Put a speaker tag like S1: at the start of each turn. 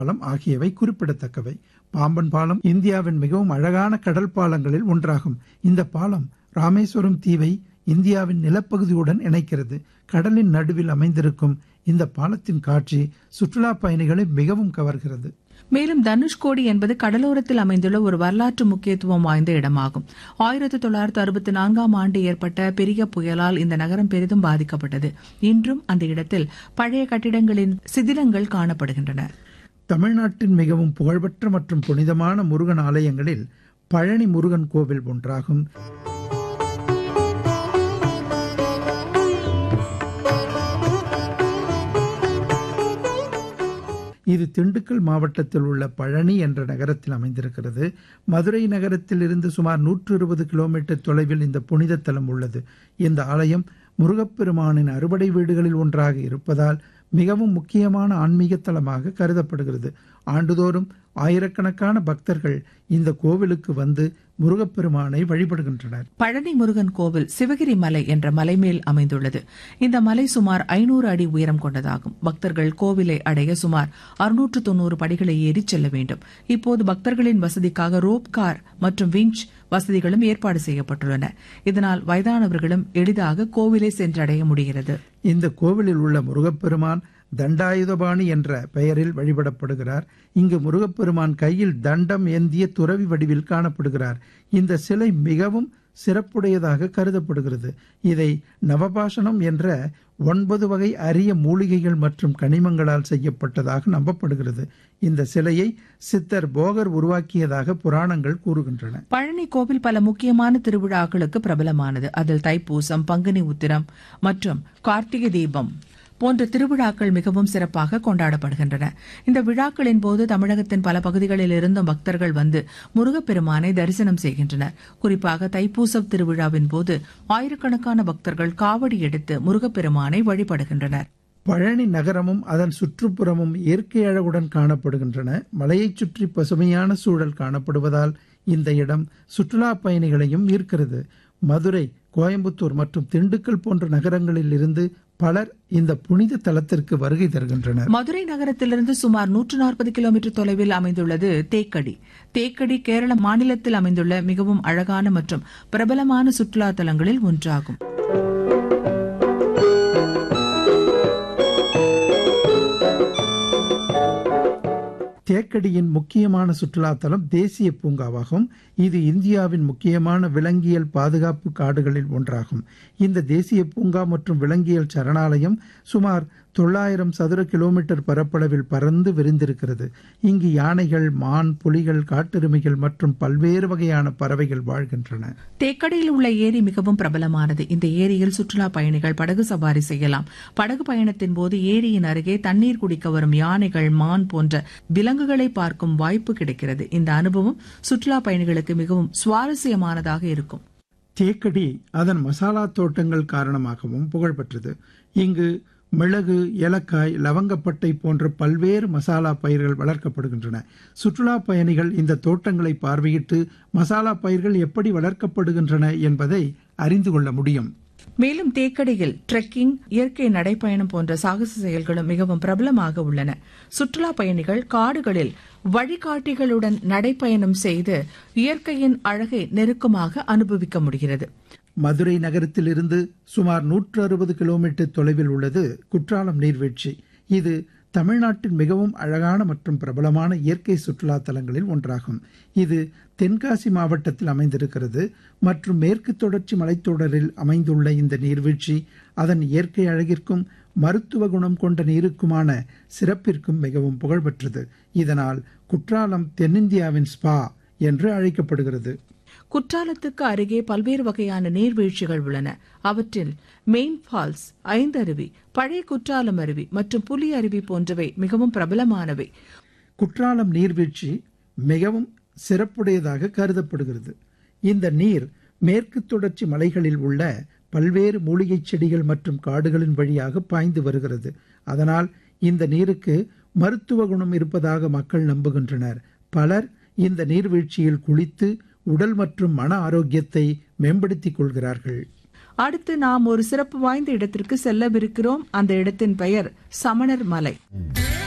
S1: பாலம் ஆகியவை குறிப்பிடத்தக்கவை பாம்பன் பாலம் இந்தியாவின் மிகவும் அழகான கடல் பாலங்களில் ஒன்றாகும் இந்த பாலம் ராமேஸ்வரம் தீவை இந்தியாவின் நிலப்பகுதியுடன் இணைக்கிறது கடலின் நடுவில் அமைந்திருக்கும் இந்த பாலத்தின் காட்சி சுற்றுலா பயணிகளை மிகவும் கவர்கிறது
S2: மேலும் தனுஷ்கோடி என்பது கடலோரத்தில் அமைந்துள்ள ஒரு வரலாற்று முக்கியத்துவம் வாய்ந்த இடமாகும் ஆயிரத்தி தொள்ளாயிரத்து அறுபத்தி நான்காம் ஆண்டு ஏற்பட்ட பெரிய புயலால் இந்த நகரம் பெரிதும் பாதிக்கப்பட்டது இன்றும் அந்த இடத்தில் பழைய கட்டிடங்களின் சிதிலங்கள் காணப்படுகின்றன
S1: தமிழ்நாட்டின் மிகவும் புகழ்பெற்ற மற்றும் புனிதமான முருகன் ஆலயங்களில் பழனி முருகன் கோவில் ஒன்றாகும் இது திண்டுக்கல் மாவட்டத்தில் உள்ள பழனி என்ற நகரத்தில் அமைந்திருக்கிறது மதுரை நகரத்தில் இருந்து சுமார் நூற்று இருபது கிலோமீட்டர் தொலைவில் இந்த புனித தலம் உள்ளது இந்த ஆலயம் முருகப்பெருமானின் அறுபடை வீடுகளில் ஒன்றாக இருப்பதால் மிகவும் முக்கியமான ஆன்மீக தலமாக கருதப்படுகிறது ஆண்டுதோறும் ஆயிரக்கணக்கான பக்தர்கள் இந்த கோவிலுக்கு வந்து முருகப்பெருமானை வழிபடுகின்றனர்
S2: பழனி முருகன் கோவில் சிவகிரி மலை என்ற மலை மேல் அமைந்துள்ளது இந்த மலை சுமார் ஐநூறு அடி உயரம் கொண்டதாகும் பக்தர்கள் கோவிலை அடைய சுமார் அறுநூற்று தொன்னூறு படிகளை ஏறி செல்ல வேண்டும் இப்போது பக்தர்களின் வசதிக்காக ரோப் கார் மற்றும் விஞ்ச் வசதிகளும் ஏற்பாடு செய்யப்பட்டுள்ளன இதனால் வயதானவர்களும் எளிதாக கோவிலை சென்றடைய முடிகிறது
S1: இந்த கோவிலில் உள்ள முருகப்பெருமான் தண்டாயுதபாணி என்ற பெயரில் வழிபடப்படுகிறார் இங்கு முருகப்பெருமான் கையில் தண்டம் ஏந்திய துறவி வடிவில் காணப்படுகிறார் இந்த சிலை மிகவும் சிறப்புடையதாக கருதப்படுகிறது இதை நவபாஷணம் என்ற ஒன்பது வகை அரிய மூலிகைகள் மற்றும் கனிமங்களால் செய்யப்பட்டதாக நம்பப்படுகிறது இந்த சிலையை சித்தர் போகர் உருவாக்கியதாக புராணங்கள் கூறுகின்றன
S2: பழனி கோவில் பல முக்கியமான திருவிழாக்களுக்கு பிரபலமானது அதில் தைப்பூசம் பங்குனி உத்திரம் மற்றும் கார்த்திகை தீபம் போன்ற திருவிழாக்கள் மிகவும் சிறப்பாக கொண்டாடப்படுகின்றன இந்த விழாக்களின் போது தமிழகத்தின் பல பகுதிகளில் இருந்தும் பக்தர்கள் வந்து முருகப்பெருமானை தரிசனம் செய்கின்றனர் குறிப்பாக தைப்பூசம் திருவிழாவின் போது ஆயிரக்கணக்கான பக்தர்கள் காவடி எடுத்து முருகப்பெருமானை வழிபடுகின்றனர்
S1: பழனி நகரமும் அதன் சுற்றுப்புறமும் இயற்கை அழகுடன் காணப்படுகின்றன மலையைச் சுற்றி பசுமையான சூழல் காணப்படுவதால் இந்த இடம் சுற்றுலா பயணிகளையும் ஈர்க்கிறது மதுரை கோயம்புத்தூர் மற்றும் திண்டுக்கல் போன்ற நகரங்களில் இருந்து பலர் இந்த புனித தலத்திற்கு வருகை தருகின்றனர்
S2: மதுரை நகரத்திலிருந்து சுமார் நூற்று நாற்பது கிலோமீட்டர் தொலைவில் அமைந்துள்ளது தேக்கடி தேக்கடி கேரள மாநிலத்தில் அமைந்துள்ள மிகவும் அழகான மற்றும் பிரபலமான சுற்றுலா தலங்களில் ஒன்றாகும்
S1: தேக்கடியின் முக்கியமான சுற்றுலாத்தலம் தேசிய பூங்காவாகும் இது இந்தியாவின் முக்கியமான விலங்கியல் பாதுகாப்பு காடுகளில் ஒன்றாகும் இந்த தேசிய பூங்கா மற்றும் விலங்கியல் சரணாலயம் சுமார் தொள்ளாயிரம் சதுர கிலோமீட்டர் பரப்பளவில் பறந்து விரிந்திருக்கிறது இங்கு யானைகள் மான் புலிகள் காட்டெருமைகள் மற்றும் பல்வேறு வகையான பறவைகள் வாழ்கின்றன
S2: தேக்கடியில் உள்ள ஏரி மிகவும் பிரபலமானது இந்த ஏரியில் சுற்றுலா பயணிகள் படகு சவாரி செய்யலாம் படகு பயணத்தின் போது ஏரியின் அருகே தண்ணீர் குடிக்க வரும் யானைகள் மான் போன்ற விலங்குகளை பார்க்கும் வாய்ப்பு கிடைக்கிறது இந்த அனுபவம் சுற்றுலா பயணிகளுக்கு மிகவும் சுவாரஸ்யமானதாக இருக்கும்
S1: தேக்கடி அதன் மசாலா தோட்டங்கள் காரணமாகவும் புகழ்பெற்றது இங்கு மிளகு ஏலக்காய் லவங்கப்பட்டை போன்ற பல்வேறு மசாலா பயிர்கள் வளர்க்கப்படுகின்றன சுற்றுலா பயணிகள் இந்த தோட்டங்களை பார்வையிட்டு மசாலா பயிர்கள் எப்படி வளர்க்கப்படுகின்றன என்பதை அறிந்து கொள்ள முடியும்
S2: மேலும் தேக்கடியில் ட்ரெக்கிங் இயற்கை நடைப்பயணம் போன்ற சாகச செயல்களும் மிகவும் பிரபலமாக உள்ளன சுற்றுலா பயணிகள் காடுகளில் வழிகாட்டிகளுடன் நடைப்பயணம் செய்து இயற்கையின் அழகை நெருக்கமாக அனுபவிக்க முடிகிறது
S1: மதுரை நகரத்திலிருந்து சுமார் நூற்று அறுபது கிலோமீட்டர் தொலைவில் உள்ளது குற்றாலம் நீர்வீழ்ச்சி இது தமிழ்நாட்டின் மிகவும் அழகான மற்றும் பிரபலமான இயற்கை சுற்றுலா தலங்களில் ஒன்றாகும் இது தென்காசி மாவட்டத்தில் அமைந்திருக்கிறது மற்றும் மேற்கு தொடர்ச்சி மலைத்தொடரில் அமைந்துள்ள இந்த நீர்வீழ்ச்சி அதன் இயற்கை அழகிற்கும் மருத்துவ குணம் கொண்ட நீருக்குமான சிறப்பிற்கும் மிகவும் புகழ்பெற்றது இதனால் குற்றாலம் தென்னிந்தியாவின் ஸ்பா என்று அழைக்கப்படுகிறது
S2: குற்றாலத்துக்கு அருகே பல்வேறு வகையான நீர்வீழ்ச்சிகள் உள்ளன அவற்றில் மெயின் ஃபால்ஸ் ஐந்தருவி பழைய குற்றாலம் அருவி மற்றும் புலி அருவி போன்றவை மிகவும் பிரபலமானவை
S1: குற்றாலம் நீர்வீழ்ச்சி மிகவும் சிறப்புடையதாக கருதப்படுகிறது இந்த நீர் மேற்கு தொடர்ச்சி மலைகளில் உள்ள பல்வேறு மூலிகைச் செடிகள் மற்றும் காடுகளின் வழியாக பாய்ந்து வருகிறது அதனால் இந்த நீருக்கு மருத்துவ குணம் இருப்பதாக மக்கள் நம்புகின்றனர் பலர் இந்த நீர்வீழ்ச்சியில் குளித்து உடல் மற்றும் மன ஆரோக்கியத்தை மேம்படுத்திக் கொள்கிறார்கள்
S2: அடுத்து நாம் ஒரு சிறப்பு வாய்ந்த இடத்திற்கு செல்லவிருக்கிறோம் அந்த இடத்தின் பெயர் சமணர் மலை